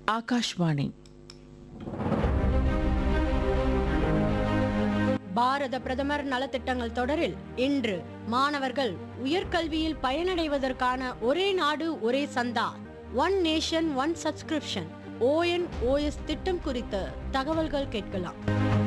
ஆகாஷ்வாணி பாரத பிரதமர் நலத்திட்டங்கள் தொடரில் இன்று மாணவர்கள் உயர்கல்வியில் பயனடைவதற்கான ஒரே நாடு ஒரே சந்தா one nation one subscription ONOS திட்டம் குறித்த தகவல்கள் கேட்கலாம்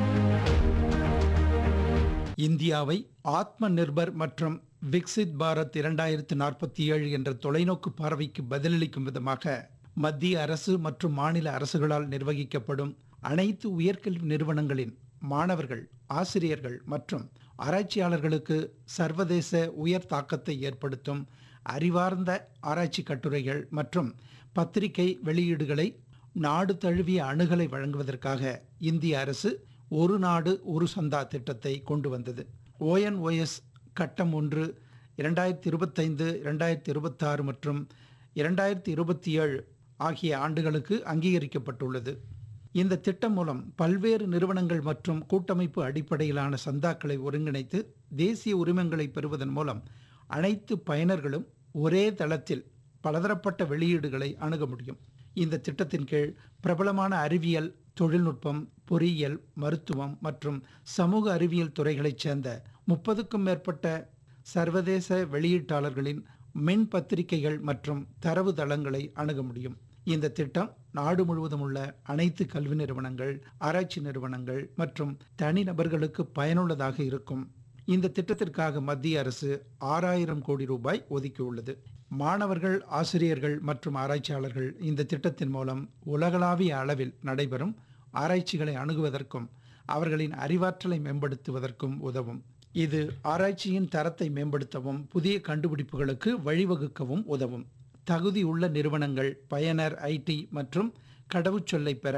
இந்தியாவை ஆத்ம நிர்பர் மற்றும் விக்சித் பாரத் இரண்டாயிரத்து நாற்பத்தி ஏழு என்ற தொலைநோக்கு பார்வைக்கு பதிலளிக்கும் விதமாக மத்திய அரசு மற்றும் மாநில அரசுகளால் நிர்வகிக்கப்படும் அனைத்து உயர்கல்வி நிறுவனங்களின் மாணவர்கள் ஆசிரியர்கள் மற்றும் ஆராய்ச்சியாளர்களுக்கு சர்வதேச உயர் தாக்கத்தை ஏற்படுத்தும் அறிவார்ந்த ஆராய்ச்சி கட்டுரைகள் மற்றும் பத்திரிகை வெளியீடுகளை நாடு தழுவிய அணுகலை வழங்குவதற்காக இந்திய அரசு ஒரு நாடு ஒரு சந்தா திட்டத்தை கொண்டு வந்தது ஓஎன்ஓஎஸ் கட்டம் ஒன்று இரண்டாயிரத்தி இருபத்தைந்து இரண்டாயிரத்தி இருபத்தாறு மற்றும் இரண்டாயிரத்தி இருபத்தி ஏழு ஆகிய ஆண்டுகளுக்கு அங்கீகரிக்கப்பட்டுள்ளது இந்த திட்டம் மூலம் பல்வேறு நிறுவனங்கள் மற்றும் கூட்டமைப்பு அடிப்படையிலான சந்தாக்களை ஒருங்கிணைத்து தேசிய உரிமங்களை பெறுவதன் மூலம் அனைத்து பயனர்களும் ஒரே தளத்தில் பலதரப்பட்ட வெளியீடுகளை அணுக முடியும் இந்த திட்டத்தின் கீழ் பிரபலமான அறிவியல் தொழில்நுட்பம் பொறியியல் மருத்துவம் மற்றும் சமூக அறிவியல் துறைகளைச் சேர்ந்த முப்பதுக்கும் மேற்பட்ட சர்வதேச வெளியீட்டாளர்களின் மின் பத்திரிகைகள் மற்றும் தரவு தளங்களை அணுக முடியும் இந்த திட்டம் நாடு முழுவதும் உள்ள அனைத்து கல்வி நிறுவனங்கள் ஆராய்ச்சி நிறுவனங்கள் மற்றும் தனிநபர்களுக்கு பயனுள்ளதாக இருக்கும் இந்த திட்டத்திற்காக மத்திய அரசு ஆறாயிரம் கோடி ரூபாய் ஒதுக்கியுள்ளது மாணவர்கள் ஆசிரியர்கள் மற்றும் ஆராய்ச்சியாளர்கள் இந்த திட்டத்தின் மூலம் உலகளாவிய அளவில் நடைபெறும் ஆராய்ச்சிகளை அணுகுவதற்கும் அவர்களின் அறிவாற்றலை மேம்படுத்துவதற்கும் உதவும் இது ஆராய்ச்சியின் தரத்தை மேம்படுத்தவும் புதிய கண்டுபிடிப்புகளுக்கு வழிவகுக்கவும் உதவும் தகுதியுள்ள நிறுவனங்கள் பயனர் ஐடி மற்றும் கடவுச்சொல்லை பெற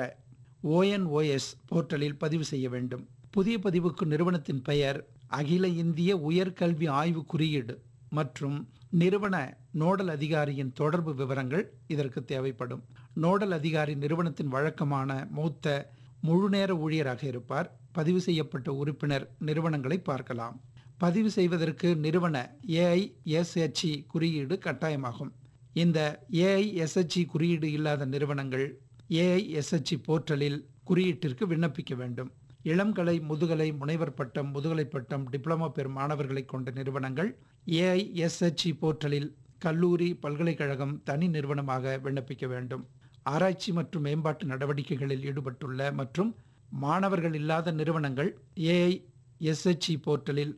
ஓஎன்ஓஎஸ் போர்ட்டலில் பதிவு செய்ய வேண்டும் புதிய பதிவுக்கு நிறுவனத்தின் பெயர் அகில இந்திய உயர்கல்வி ஆய்வு குறியீடு மற்றும் நிறுவன நோடல் அதிகாரியின் தொடர்பு விவரங்கள் இதற்கு தேவைப்படும் நோடல் அதிகாரி நிறுவனத்தின் வழக்கமான மூத்த முழுநேர ஊழியராக இருப்பார் பதிவு செய்யப்பட்ட உறுப்பினர் நிறுவனங்களை பார்க்கலாம் பதிவு செய்வதற்கு நிறுவன ஏஐஎஸ்ஹெச்இ குறியீடு கட்டாயமாகும் இந்த ஏஐஎஸ்ஹெச்இ குறியீடு இல்லாத நிறுவனங்கள் ஏஐஎஸ்ஹெச்இ போர்ட்டலில் குறியீட்டிற்கு விண்ணப்பிக்க வேண்டும் இளங்கலை முதுகலை முனைவர் பட்டம் முதுகலை பட்டம் டிப்ளமோ பெறும் மாணவர்களை கொண்ட நிறுவனங்கள் ஏஐஎஸ்ஹெச்இ போர்ட்டலில் கல்லூரி பல்கலைக்கழகம் தனி நிறுவனமாக விண்ணப்பிக்க வேண்டும் ஆராய்ச்சி மற்றும் மேம்பாட்டு நடவடிக்கைகளில் ஈடுபட்டுள்ள மற்றும் மாணவர்கள் இல்லாத நிறுவனங்கள் ஏஐஎஸ்ஹெச்இ போர்ட்டலில்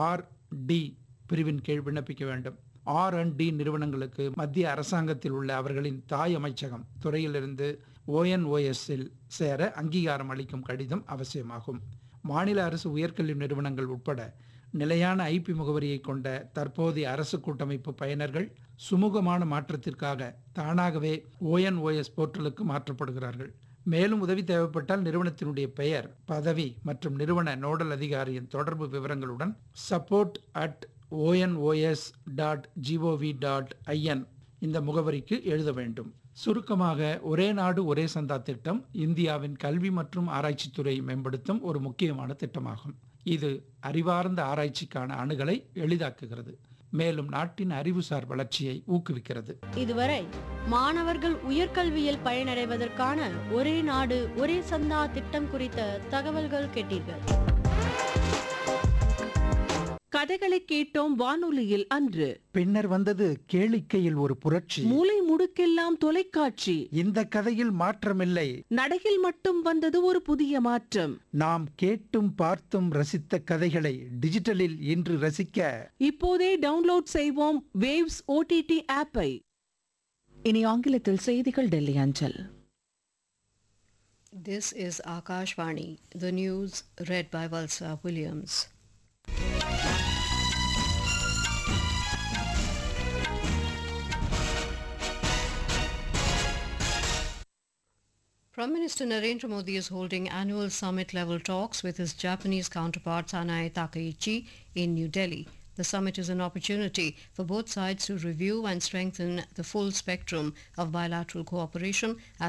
ஆர்டி பிரிவின் கீழ் விண்ணப்பிக்க வேண்டும் ஆர் அண்ட் டி நிறுவனங்களுக்கு மத்திய அரசாங்கத்தில் உள்ள அவர்களின் தாய் அமைச்சகம் துறையிலிருந்து ஓஎன்ஓஎஸ்ஸில் சேர அங்கீகாரம் அளிக்கும் கடிதம் அவசியமாகும் மாநில அரசு உயர்கல்வி நிறுவனங்கள் உட்பட நிலையான ஐபி முகவரியை கொண்ட தற்போதைய அரசு கூட்டமைப்பு பயனர்கள் சுமூகமான மாற்றத்திற்காக தானாகவே ஓஎன்ஓஎஸ் போர்ட்டலுக்கு மாற்றப்படுகிறார்கள் மேலும் உதவி தேவைப்பட்டால் நிறுவனத்தினுடைய பெயர் பதவி மற்றும் நிறுவன நோடல் அதிகாரியின் தொடர்பு விவரங்களுடன் support at ONOS dot GOV dot IN இந்த முகவரிக்கு எழுத வேண்டும் சுருக்கமாக ஒரே நாடு ஒரே சந்தா திட்டம் இந்தியாவின் கல்வி மற்றும் ஆராய்ச்சித்துறை மேம்படுத்தும் ஒரு முக்கியமான திட்டமாகும் இது அறிவார்ந்த ஆராய்ச்சிக்கான அணுகலை எளிதாக்குகிறது மேலும் நாட்டின் அறிவுசார் வளர்ச்சியை ஊக்குவிக்கிறது இதுவரை மாணவர்கள் உயர்கல்வியில் பயனடைவதற்கான ஒரே நாடு ஒரே சந்தா திட்டம் குறித்த தகவல்கள் கேட்டீர்கள் கதைகளை கேட்டோம் வானொலியில் அன்று பின்னர் வந்தது கேளிக்கையில் ஒரு புரட்சி மூலை முடுக்கெல்லாம் தொலைக்காட்சி இந்த கதையில் மாற்றமில்லை நடையில் மட்டும் வந்தது ஒரு புதிய மாற்றம் நாம் கேட்டும் பார்த்தும் ரசித்த கதைகளை டிஜிட்டலில் இன்று ரசிக்க இப்போதே டவுன்லோட் செய்வோம் வேவ்ஸ் ஓடிடி ஆப்பை இனி ஆங்கிலத்தில் செய்திகள் டெல்லி அஞ்சல் This is Akashvani, the news read by Valsa Williams. Prime Minister Narendra Modi is holding annual summit-level talks with his Japanese counterpart Sanae Takaichi in New Delhi. The summit is an opportunity for both sides to review and strengthen the full spectrum of bilateral cooperation as